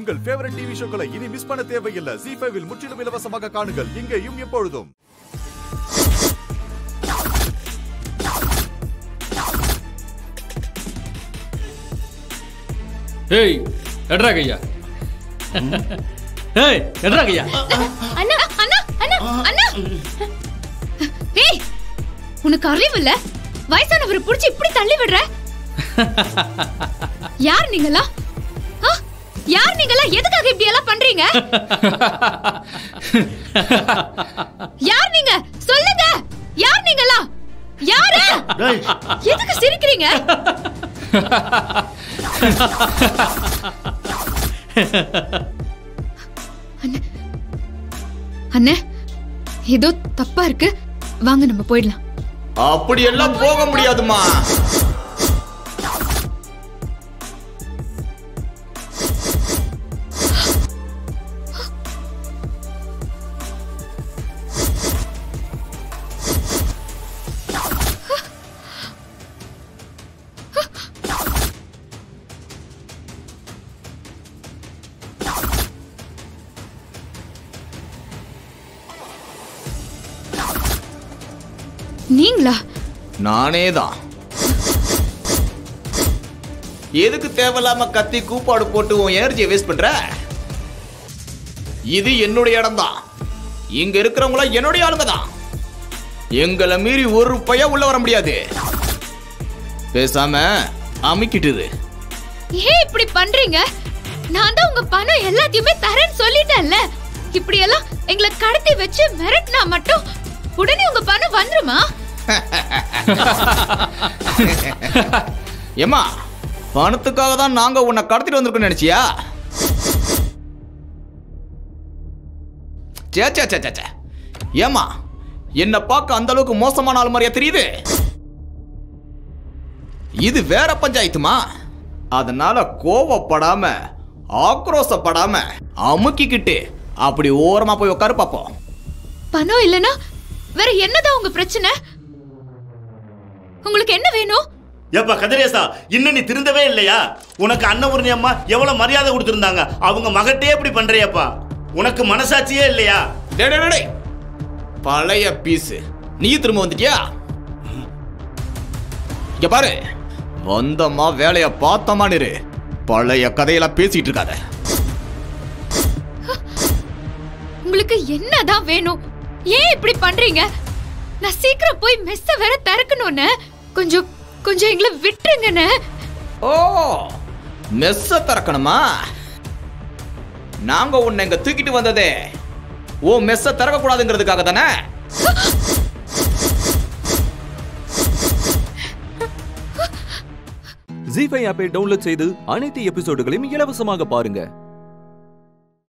உங்கள் favourite TV ஷோக்களை இனி miss பண்ண தேவையில்லை ஜி ஃபைவில் முற்றிலும் இலவசமாக காணுங்கள் இங்கேயும் எப்பொழுதும் ஏய் எட்ரா கையா ஏய் எட்ரா கையா அண்ணா அண்ணா அண்ணா அண்ணா ஏய் உனக்கு அறிவு இல்ல வயசானவரை புடிச்சு இப்படி தள்ளி விடுற யார் நீங்களா ஆ? யார் நீங்களா எதுக்காக இப்படி எல்லாம் பண்றீங்க யார் நீங்க சொல்லுங்க யார் நீங்களா யாரு எதுக்கு சிரிக்கிறீங்க அண்ணே ஏதோ தப்பா இருக்கு வாங்க நம்ம போயிடலாம் அப்படி எல்லாம் போக முடியாதுமா நீங்களா நானே தான் எதுக்கு தேவையில்லாம கத்தி கூப்பாடு போட்டு உன் எனர்ஜியை வேஸ்ட் பண்ற இது என்னுடைய இடம் தான் இங்க இருக்கிறவங்கள என்னுடைய ஆளுங்க தான் எங்களை மீறி ஒரு பைய உள்ள வர முடியாது பேசாம அமுக்கிட்டுது ஏன் இப்படி பண்றீங்க நான் தான் உங்க பணம் எல்லாத்தையுமே தரேன்னு சொல்லிட்டேன்ல இப்படி எல்லாம் எங்களை கடத்தி வச்சு மிரட்டினா மட்டும் உடனே உங்க பணம் வந்துருமா ஏமா பணத்துக்காக தான் நாங்க உன்னை கடத்திட்டு வந்திருக்கோம் நினைச்சியா சே சே சே சே, சே ஏமா என்ன பார்க்க அந்த அளவுக்கு மோசமான ஆள் மாதிரியா தெரியுது இது வேற பஞ்சாயத்துமா அதனால கோவப்படாம ஆக்ரோசப்படாம அமுக்கிக்கிட்டு அப்படி ஓரமா போய் உட்காரு பாப்போம் பணம் இல்லனா வேற என்னதான் உங்க பிரச்சனை உங்களுக்கு என்ன வேணும் ஏப்பா கதிரேசா இன்னும் நீ திருந்தவே இல்லையா உனக்கு அன்னபூர்ணி அம்மா எவ்வளவு மரியாதை கொடுத்திருந்தாங்க அவங்க மகட்டே இப்படி பண்றியப்பா உனக்கு மனசாட்சியே இல்லையா டேய், டேய், டேய். பழைய பீஸ் நீ திரும்ப வந்துட்டியா இங்க பாரு வந்தம்மா வேலைய பார்த்தமான்னு இரு பழைய கதையெல்லாம் பேசிட்டு இருக்காத உங்களுக்கு என்னதான் வேணும் ஏன் இப்படி பண்றீங்க நான் சீக்கிரம் போய் மெஸ்ஸ வேற திறக்கணும்னு கொஞ்சம் கொஞ்சம் எங்களை விட்டுருங்கண்ணே ஓ மெஸ்ஸ திறக்கணுமா நாங்க உன்னை இங்க தூக்கிட்டு வந்ததே ஓ மெஸ்ஸ திறக்க கூடாதுங்கிறதுக்காக தானே ஜி ஃபைவ் ஆப்பை டவுன்லோட் செய்து அனைத்து எபிசோடுகளையும் இலவசமாக பாருங்க